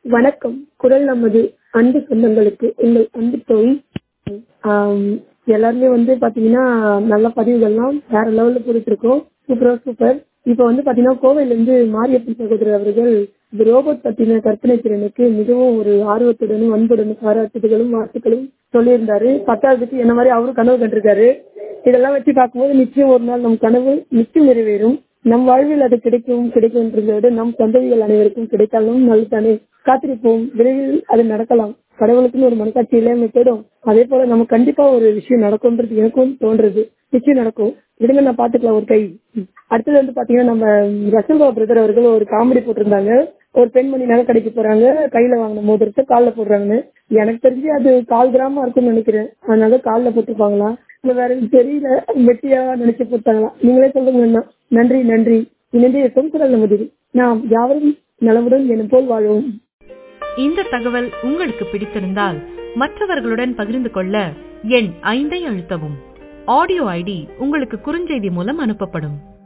வணக்கம் குரல் நமது அன்பு சொந்தங்களுக்கு எங்கள் அன்பு தோழி ஆம், எல்லாருமே வந்து பாத்தீங்கன்னா நல்ல பதிவுகள்லாம் வேற லெவல்ல போட்டுட்டு இருக்கோம் சூப்பரா சூப்பர் இப்ப வந்து பாத்தீங்கன்னா கோவையில இருந்து மாரியப்பன் சகோதரர் அவர்கள் இந்த ரோபோட் பத்தின கற்பனை திறனுக்கு மிகவும் ஒரு ஆர்வத்துடனும் அன்புடனும் பாராட்டுதலும் வாழ்த்துக்களும் சொல்லியிருந்தாரு பத்தாவதுக்கு என்ன மாதிரி அவரும் கனவு கண்டிருக்காரு இதெல்லாம் வச்சு பார்க்கும்போது நிச்சயம் ஒரு நாள் நம் கனவு நிச்சயம் நிறைவேறும் நம் வாழ்வில் அது கிடைக்கும் கிடைக்கும்ன்றதை விட நம் சந்ததிகள் அனைவருக்கும் கிடைத்தாலும் நல்லதானே காத்திருப்போம் விரைவில் அது நடக்கலாம் கடவுளுக்குன்னு ஒரு மனசாட்சி இல்லாம போயிடும் அதே போல நம்ம கண்டிப்பா ஒரு விஷயம் நடக்கும்ன்றது எனக்கும் தோன்றது நிச்சயம் நடக்கும் விடுங்க நான் பாத்துக்கலாம் ஒரு கை ம். அடுத்தது வந்து பாத்தீங்கன்னா நம்ம ரசல்வா பிரதர் அவர்கள் ஒரு காமெடி போட்டிருந்தாங்க ஒரு பெண்மணி நகை கடைக்கு போறாங்க கையில வாங்கின மோதிரத்தை கால்ல போடுறாங்கன்னு எனக்கு தெரிஞ்சு அது கால் கிராமம் இருக்கும்னு நினைக்கிறேன் அதனால கால்ல போட்டிருப்பாங்களா இல்ல வேற எனக்கு தெரியல வெட்டியா நினைச்சு போட்டாங்களா நீங்களே சொல்லுங்க அண்ணா. நன்றி நன்றி இணைந்து இருக்கும் குரல் நமது நாம் யாவரும் நலமுடன் எனும் போல் வாழ்வோம் இந்த தகவல் உங்களுக்கு பிடித்திருந்தால் மற்றவர்களுடன் பகிர்ந்து கொள்ள எண் ஐந்தை அழுத்தவும் ஆடியோ ஐடி உங்களுக்கு குறுஞ்செய்தி மூலம் அனுப்பப்படும்